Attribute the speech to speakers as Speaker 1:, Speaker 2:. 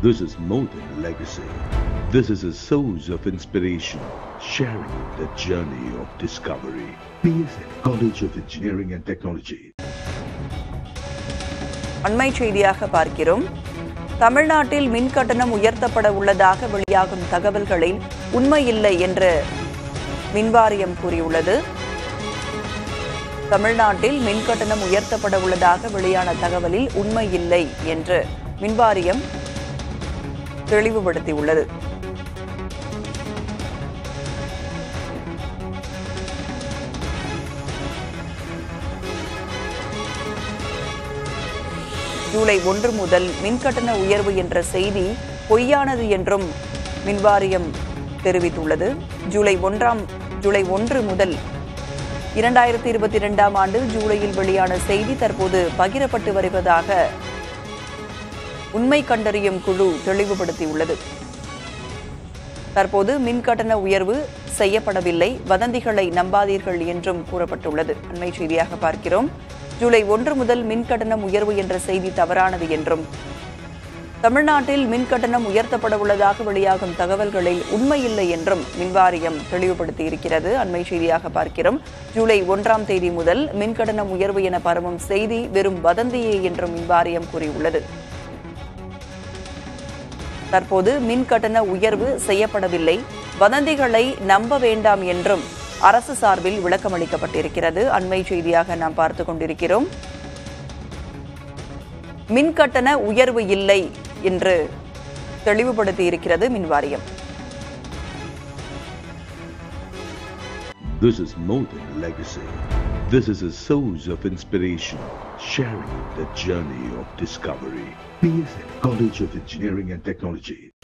Speaker 1: This is more than a legacy. This is a source of inspiration, sharing the journey of discovery. PSN College of Engineering and Technology.
Speaker 2: அண்மை செய்தியாக பார்க்கிறோம் தமிழ்நாட்டில் மின் கட்டணம் உயர்த்தப்பட உள்ளதாக வெளியாகும் தகவல்களில் உண்மையில்லை என்று மின்வாரியம் கூறியுள்ளது தமிழ்நாட்டில் மின் கட்டணம் உயர்த்தப்பட உள்ளதாக வெளியான தகவலில் உண்மையில்லை என்று மின்வாரியம் தெளிவுபடுத்தியுள்ளது ஜூலை ஒன்று முதல் மின்கட்டண உயர்வு என்ற செய்தி பொய்யானது என்றும் மின்வாரியம் தெரிவித்துள்ளது ஜூலை ஒன்றாம் ஜூலை ஒன்று முதல் இரண்டாயிரத்தி இருபத்தி இரண்டாம் ஆண்டு ஜூலையில் வெளியான செய்தி தற்போது பகிரப்பட்டு வருவதாக உண்மை கண்டறியும் குழு தெளிவுபடுத்தியுள்ளது தற்போது மின் கட்டண உயர்வு செய்யப்படவில்லை வதந்திகளை நம்பாதீர்கள் என்றும் கூறப்பட்டுள்ளது அண்மை செய்தியாக பார்க்கிறோம் ஜூலை ஒன்று முதல் மின் கட்டணம் உயர்வு என்ற செய்தி தவறானது என்றும் தமிழ்நாட்டில் மின் கட்டணம் உயர்த்தப்பட உள்ளதாக வெளியாகும் தகவல்களில் உண்மையில்லை என்றும் மின்வாரியம் தெளிவுபடுத்தி இருக்கிறது அண்மை செய்தியாக பார்க்கிறோம் ஜூலை ஒன்றாம் தேதி முதல் மின் கட்டணம் உயர்வு என பரவும் செய்தி வெறும் வதந்தியே என்றும் மின்வாரியம் கூறியுள்ளது தற்போது மின் கட்டண உயர்வு செய்யப்படவில்லை வதந்திகளை நம்ப வேண்டாம் என்றும் அரசு சார்பில் விளக்கமளிக்கப்பட்டிருக்கிறது அண்மை செய்தியாக நாம் பார்த்து கொண்டிருக்கிறோம் மின் கட்டண உயர்வு இல்லை என்று தெளிவுபடுத்தி இருக்கிறது மின்வாரியம்
Speaker 1: This is more than a legacy. This is a source of inspiration, sharing the journey of discovery. PSN College of Engineering and Technology.